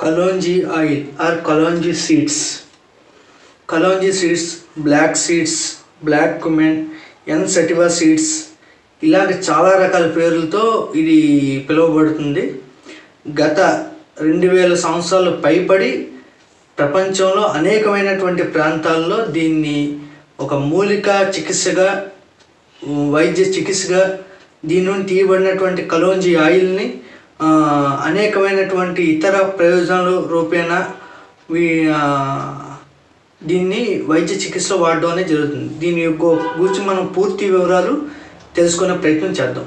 kalonji oil or kalonji seeds kalonji seeds black seeds black cumin N sativa seeds ఇలాంటి చాలా రకాల పేర్లతో ఇది పిలువబడుతుంది గత రెండు వేల సంవత్సరాలు పైబడి ప్రపంచంలో అనేకమైనటువంటి ప్రాంతాల్లో దీన్ని ఒక మూలిక చికిత్సగా వైద్య చికిత్సగా దీని నుండి తీయబడినటువంటి కలోంజీ ఆయిల్ని ఆ, అనేకమైనటువంటి ఇతర ప్రయోజనాలు రూపేణ వీ ఆ, దీన్ని వైద్య చికిత్సలో వాడడం అనేది జరుగుతుంది దీని యొక్క గురించి మనం పూర్తి వివరాలు తెలుసుకునే ప్రయత్నం చేద్దాం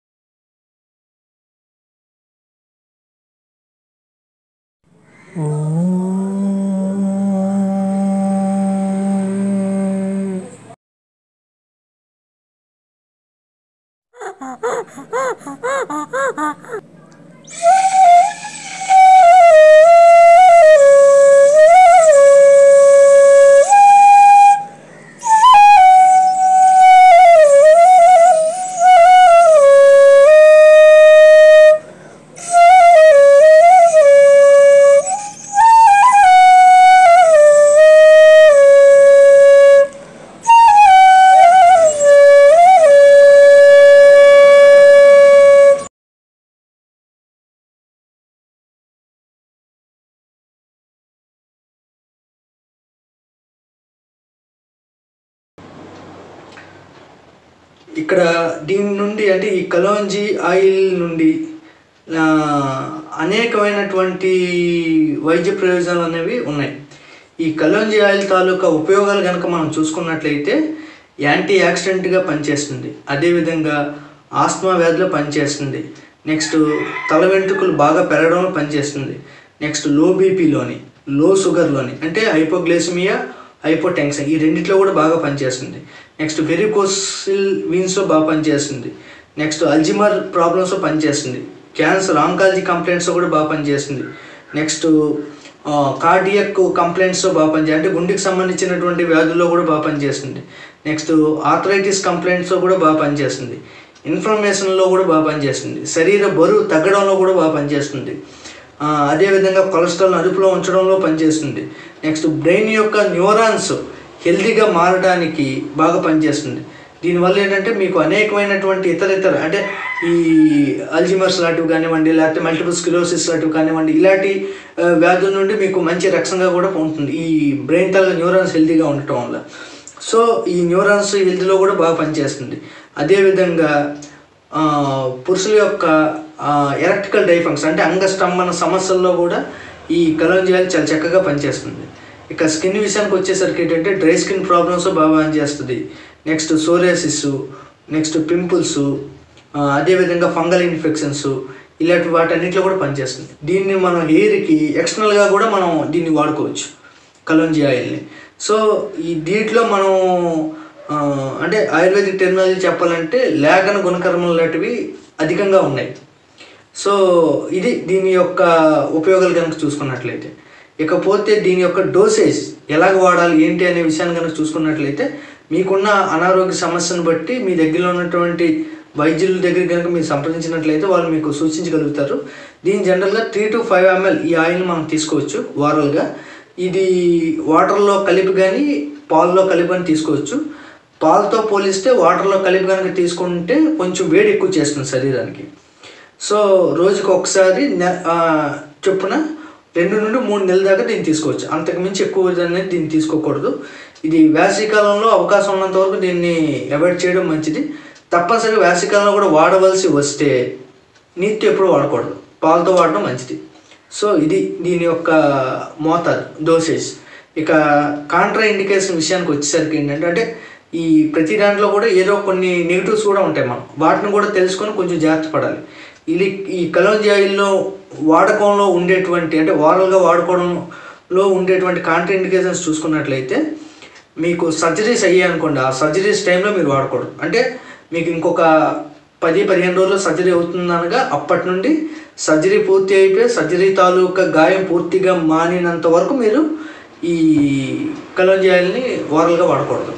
ఇక్కడ దీని నుండి అంటే ఈ కలోంజీ ఆయిల్ నుండి ఆ, అనేకమైనటువంటి వైద్య ప్రయోజనాలు అనేవి ఉన్నాయి ఈ కలోంజీ ఆయిల్ తాలూకా ఉపయోగాలు కనుక మనం చూసుకున్నట్లయితే యాంటీ యాక్సిడెంట్గా పనిచేస్తుంది అదేవిధంగా ఆస్మా వ్యాధిలో పనిచేస్తుంది నెక్స్ట్ తల వెంట్రుకలు బాగా పెరగడంలో పనిచేస్తుంది నెక్స్ట్ లో బీపీలోని లో షుగర్లోని అంటే హైపోగ్లైసిమియా హైపోటెన్షన్ ఈ రెండిట్లో కూడా బాగా పనిచేస్తుంది నెక్స్ట్ వెరికోసిల్ వీన్స్లో బాగా పనిచేస్తుంది నెక్స్ట్ అల్జిమర్ ప్రాబ్లమ్స్లో పనిచేస్తుంది క్యాన్సర్ ఆంకాలజీ కంప్లైంట్స్లో కూడా బాగా పనిచేస్తుంది నెక్స్ట్ కార్డియక్ కంప్లైంట్స్లో బాగా పనిచేస్తుంది అంటే గుండెకి సంబంధించినటువంటి వ్యాధుల్లో కూడా బాగా పనిచేస్తుంది నెక్స్ట్ ఆర్థరైటిస్ కంప్లైంట్స్లో కూడా బాగా పనిచేస్తుంది ఇన్ఫ్లమేషన్లో కూడా బాగా పనిచేస్తుంది శరీర బరువు తగ్గడంలో కూడా బాగా పనిచేస్తుంది ఆ, అదేవిధంగా కొలెస్ట్రాల్ అదుపులో ఉంచడంలో పనిచేస్తుంది నెక్స్ట్ బ్రెయిన్ యొక్క న్యూరాన్స్ హెల్తీగా మారడానికి బాగా పనిచేస్తుంది దీనివల్ల ఏంటంటే మీకు అనేకమైనటువంటి ఇతర ఇతర అంటే ఈ అల్జిమర్స్ లాంటివి కానివ్వండి లేకపోతే మల్టిపుల్ స్కిలోసిస్ లాంటివి కానివ్వండి ఇలాంటి ఆ, వ్యాధుల నుండి మీకు మంచి రక్షణగా కూడా ఉంటుంది ఈ బ్రెయిన్ తల న్యూరాన్స్ హెల్తీగా ఉండటం వల్ల సో ఈ న్యూరాన్స్ హెల్త్లో కూడా బాగా పనిచేస్తుంది అదేవిధంగా ఆ, పురుషుల యొక్క ఎలక్ట్రికల్ డైఫంక్షన్ అంటే అంగస్తంభన సమస్యల్లో కూడా ఈ కలంజియాలు చాలా చక్కగా పనిచేస్తుంది ఇక స్కిన్ విషయానికి వచ్చేసరికి ఏంటంటే డ్రై స్కిన్ ప్రాబ్లమ్స్ బాగా పనిచేస్తుంది నెక్స్ట్ సోరియాసిస్ నెక్స్ట్ పింపుల్స్ అదేవిధంగా ఫంగల్ ఇన్ఫెక్షన్స్ ఇలాంటి వాటన్నిటిలో కూడా పనిచేస్తుంది దీన్ని మనం హెయిర్కి ఎక్స్టర్నల్గా కూడా మనం దీన్ని వాడుకోవచ్చు కలోంజీ ఆయిల్ని సో ఈ దీంట్లో మనం ఆ, అంటే ఆయుర్వేదిక్ టెక్నాలజీ చెప్పాలంటే లేఖన గుణకర్మలు లాంటివి అధికంగా ఉన్నాయి సో ఇది దీని యొక్క ఉపయోగాలు కనుక చూసుకున్నట్లయితే ఇకపోతే దీని యొక్క డోసేజ్ ఎలాగ వాడాలి ఏంటి అనే విషయాన్ని కనుక చూసుకున్నట్లయితే మీకున్న అనారోగ్య సమస్యను బట్టి మీ దగ్గరలో ఉన్నటువంటి వైద్యుల దగ్గర కనుక మీరు సంప్రదించినట్లయితే వాళ్ళు మీకు సూచించగలుగుతారు దీని జనరల్గా త్రీ టు ఫైవ్ ఎంఎల్ ఈ ఆయిల్ని మనం తీసుకోవచ్చు వారల్గా ఇది వాటర్లో కలిపి కానీ పాల్లో కలిపి కానీ తీసుకోవచ్చు పాలతో పోలిస్తే వాటర్లో కలిపి కనుక తీసుకుంటే కొంచెం వేడి ఎక్కువ చేస్తుంది శరీరానికి సో రోజుకి ఒకసారి నె- ఆ, చొప్పున రెండు నుండి మూడు నెలల దాకా దీన్ని తీసుకోవచ్చు అంతకు మించి ఎక్కువ అనేది దీన్ని తీసుకోకూడదు ఇది వేసవికాలంలో అవకాశం ఉన్నంత వరకు దీన్ని అవాయిడ్ చేయడం మంచిది తప్పనిసరిగా వేసవికాలంలో కూడా వాడవలసి వస్తే నీటితో ఎప్పుడు వాడకూడదు పాలతో వాడడం మంచిది సో ఇది దీని యొక్క మోతాదు డోసేజ్ ఇక కాంట్రా ఇండికేషన్ విషయానికి వచ్చేసరికి ఏంటంటే అంటే ఈ ప్రతి దాంట్లో కూడా ఏదో కొన్ని నెగిటివ్స్ కూడా ఉంటాయి మనం వాటిని కూడా తెలుసుకొని కొంచెం జాగ్రత్త పడాలి ఇది ఈ కలోంజీ ఆయిల్లో వాడకంలో ఉండేటువంటి అంటే వారల్గా వాడుకోవడంలో ఉండేటువంటి కాంట్రా ఇండికేషన్స్ చూసుకున్నట్లయితే మీకు సర్జరీస్ అయ్యాయి అనుకోండి ఆ సర్జరీస్ టైంలో మీరు వాడకూడదు అంటే మీకు ఇంకొక పది పదిహేను రోజుల్లో సర్జరీ అవుతుందనగా అప్పటి నుండి సర్జరీ పూర్తి అయిపోయి సర్జరీ తాలూకా గాయం పూర్తిగా మానినంత వరకు మీరు ఈ కలోంజీ ఆయిల్ని ఓరల్గా వాడకూడదు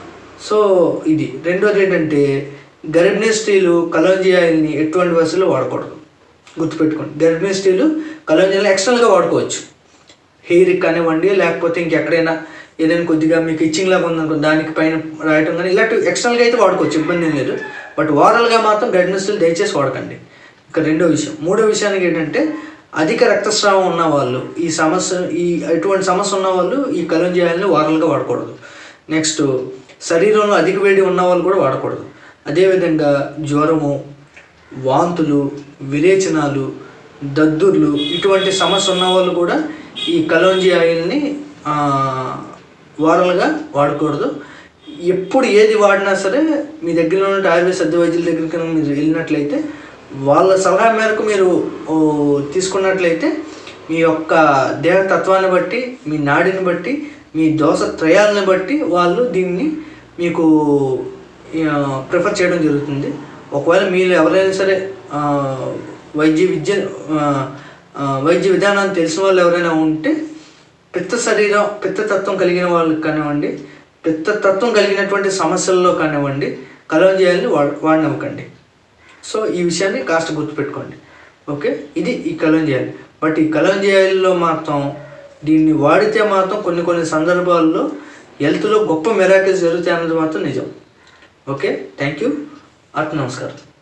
సో ఇది రెండోది ఏంటంటే గర్భిణీ స్త్రీలు కలోంజీ ఆయిల్ని ఎటువంటి వయసులో వాడకూడదు గుర్తుపెట్టుకోండి గర్భిణీ స్త్రీలు కలోంజీని ఎక్స్టర్నల్గా వాడుకోవచ్చు హెయిర్కి కానివ్వండి లేకపోతే ఇంకెక్కడైనా ఏదైనా కొద్దిగా మీకు ఇచ్చింగ్ లాగా ఉందనుకో దానికి పైన రాయటం కానీ ఇలాంటి ఎక్స్టర్నల్గా అయితే వాడుకోవచ్చు ఇబ్బంది ఏం లేదు బట్ ఓవరాల్గా మాత్రం గడ్నెస్లు దయచేసి వాడకండి ఇక రెండో విషయం మూడో విషయానికి ఏంటంటే అధిక రక్తస్రావం ఉన్న వాళ్ళు ఈ సమస్య ఈ ఎటువంటి సమస్య ఉన్న వాళ్ళు ఈ కలంజాయాలని ఓరల్గా వాడకూడదు నెక్స్ట్ శరీరంలో అధిక వేడి ఉన్న వాళ్ళు కూడా వాడకూడదు అదేవిధంగా జ్వరము వాంతులు విరేచనాలు దద్దుర్లు ఇటువంటి సమస్య ఉన్న వాళ్ళు కూడా ఈ కలోంజీ ఆయిల్ని ఆ, ఓరల్గా వాడకూడదు ఎప్పుడు ఏది వాడినా సరే మీ దగ్గర ఉన్న ఆయుర్వేద సిద్ధ వైద్యుల దగ్గరికి కనుక మీరు వెళ్ళినట్లయితే వాళ్ళ సలహా మేరకు మీరు ఓ, తీసుకున్నట్లయితే మీ యొక్క దేహ తత్వాన్ని బట్టి మీ నాడిని బట్టి మీ దోష త్రయాలని బట్టి వాళ్ళు దీన్ని మీకు ప్రిఫర్ చేయడం జరుగుతుంది ఒకవేళ మీరు ఎవరైనా సరే ఆ, వైద్య విద్య ఆ, ఆ, వైద్య విధానాన్ని తెలిసిన వాళ్ళు ఎవరైనా ఉంటే పిత్త శరీరం పిత్తతత్వం కలిగిన వాళ్ళకి కానివ్వండి పిత్తతత్వం కలిగినటువంటి సమస్యల్లో కానివ్వండి కలవజేయాలని వాడ వాడినవ్వకండి సో ఈ విషయాన్ని కాస్త గుర్తుపెట్టుకోండి ఓకే ఇది ఈ కలంజేయాలి బట్ ఈ కలంజేయాలిలో మాత్రం దీన్ని వాడితే మాత్రం కొన్ని కొన్ని సందర్భాల్లో హెల్త్లో గొప్ప మెరాకిల్స్ జరుగుతాయి అన్నది మాత్రం నిజం ఓకే థ్యాంక్ యూ అట్ నమస్కారం